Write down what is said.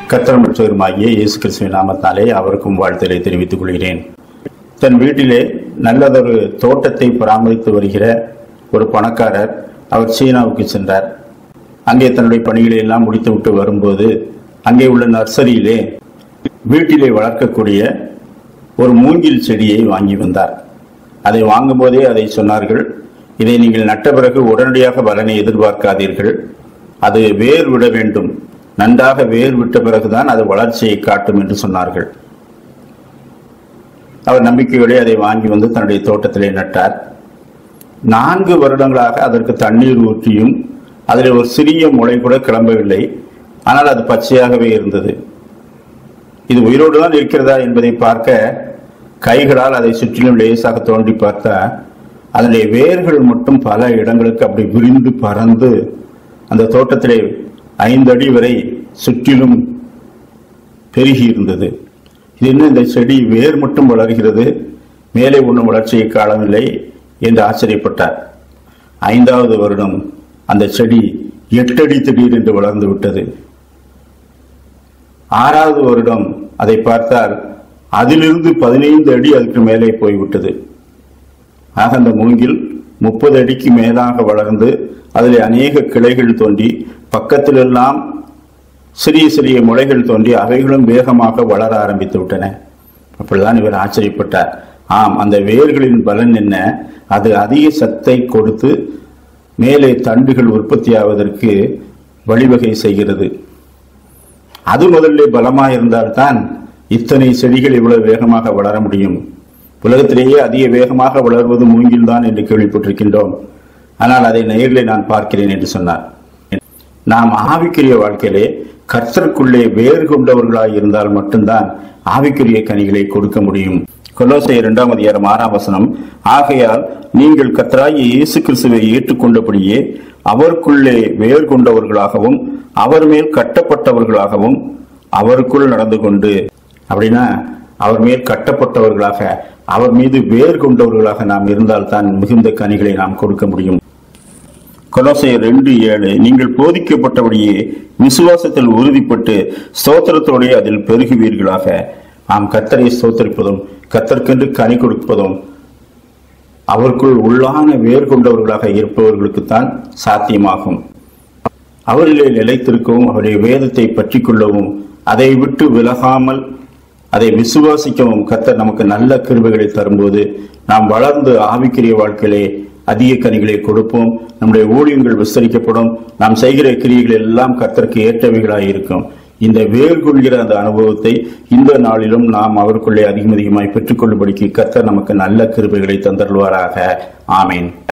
கர்த்தர் மற்றவருமாகிய இயேசு கிறிஸ்துவின் நாமத்தாலே அவருக்கும் வாழ்த்தலை தெரிவித்துக் கொள்கிறேன் தன் வீட்டிலே நல்லதொரு தோட்டத்தை பராமரித்து வருகிற ஒரு பணக்காரர் அவர் சீனாவுக்கு சென்றார் அங்கே தன்னுடைய பணிகளை எல்லாம் முடித்துவிட்டு வரும்போது அங்கே உள்ள நர்சரியிலே வீட்டிலே வளர்க்கக்கூடிய ஒரு மூங்கில் செடியை வாங்கி வந்தார் அதை வாங்கும்போதே அதை சொன்னார்கள் இதை நீங்கள் நட்ட பிறகு உடனடியாக பலனை எதிர்பார்க்காதீர்கள் அது வேர் விட வேண்டும் நன்றாக வேர் விட்ட பிறகுதான் அது வளர்ச்சியை காட்டும் என்று சொன்னார்கள் அவர் நம்பிக்கையோடு அதை வாங்கி வந்து தன்னுடைய தோட்டத்திலே நட்டார் நான்கு வருடங்களாக அதற்கு தண்ணீர் ஊற்றியும் அதில் ஒரு சிறிய முளை கூட கிளம்பவில்லை ஆனால் அது பச்சையாகவே இருந்தது இது உயிரோடு தான் இருக்கிறதா என்பதை பார்க்க கைகளால் அதை சுற்றிலும் லேசாக தோண்டி பார்த்தா அதனுடைய வேர்கள் மட்டும் பல இடங்களுக்கு அப்படி விரிந்து பறந்து அந்த தோட்டத்திலே ஐந்து அடி வரை சுற்றிலும் பெருகி இருந்தது இது என்ன இந்த செடி வேர் மட்டும் வளர்கிறது மேலே ஒன்றும் வளர்ச்சியை காணவில்லை என்று ஆச்சரியப்பட்டார் ஐந்தாவது வருடம் அந்த செடி எட்டடி திடீர் என்று வளர்ந்து விட்டது ஆறாவது வருடம் அதை பார்த்தால் அதிலிருந்து பதினைந்து அடி அதுக்கு மேலே போய்விட்டது ஆக அந்த மூங்கில் முப்பது அடிக்கு மேலாக வளர்ந்து அதில் அநேக கிளைகள் தோன்றி பக்கத்திலெல்லாம் சிறிய சிறிய முளைகள் தோன்றி அவைகளும் வேகமாக வளர ஆரம்பித்து விட்டன அப்படிதான் இவர் ஆச்சரியப்பட்டார் ஆம் அந்த வேர்களின் பலன் என்ன அது அதிக சத்தை கொடுத்து மேலே தண்டுகள் உற்பத்தியாவதற்கு வழிவகை செய்கிறது அது முதல்ல பலமாக இருந்தால்தான் இத்தனை செடிகள் இவ்வளவு வேகமாக வளர முடியும் உலகத்திலேயே அதிக வேகமாக வளர்வது மூங்கில் தான் என்று கேள்விப்பட்டிருக்கின்றோம் ஆனால் அதை நேரில் நான் பார்க்கிறேன் என்று சொன்னார் நாம் ஆவிக்குரிய வாழ்க்கையிலே கர்த்தருக்குள்ளே வேறு கொண்டவர்களாய் இருந்தால் மட்டும்தான் ஆவிக்குரிய கனிகளை கொடுக்க முடியும் கொலோசை இரண்டாம் அதிகாரம் ஆறாம் வசனம் ஆகையால் நீங்கள் கர்த்தராகிய இயேசு கிறிஸ்துவை ஏற்றுக்கொண்டபடியே அவருக்குள்ளே வேர் கொண்டவர்களாகவும் அவர் மேல் கட்டப்பட்டவர்களாகவும் அவருக்குள் நடந்து கொண்டு அப்படின்னா அவர் மேல் கட்டப்பட்டவர்களாக அவர் மீது வேர் கொண்டவர்களாக நாம் இருந்தால்தான் மிகுந்த கனிகளை நாம் கொடுக்க முடியும் கொலோசையர் ரெண்டு ஏழு நீங்கள் போதிக்கப்பட்டபடியே விசுவாசத்தில் உறுதிப்பட்டு ஸ்தோத்திரத்தோடே அதில் பெருகுவீர்களாக நாம் கத்தரை ஸ்தோத்தரிப்பதும் கத்தற்கென்று கனி கொடுப்பதும் அவருக்குள் உள்ளான வேர் கொண்டவர்களாக இருப்பவர்களுக்குத்தான் சாத்தியமாகும் அவரிலே நிலைத்திருக்கவும் அவருடைய வேதத்தை பற்றி கொள்ளவும் அதை விட்டு விலகாமல் அதை விசுவாசிக்கவும் கத்தர் நமக்கு நல்ல கிருபைகளை தரும்போது நாம் வளர்ந்து ஆவிக்குரிய வாழ்க்கையிலே அதிக கனிகளை கொடுப்போம் நம்முடைய ஊழியங்கள் விஸ்தரிக்கப்படும் நாம் செய்கிற கிரியைகள் எல்லாம் கத்தருக்கு ஏற்றவைகளாய் இருக்கும் இந்த வேர் கொள்கிற அந்த அனுபவத்தை இந்த நாளிலும் நாம் அவருக்குள்ளே அதிகம் அதிகமாய் பெற்றுக்கொள்ளும்படிக்கு கத்தர் நமக்கு நல்ல கிருபைகளை தந்தருள்வாராக ஆமேன்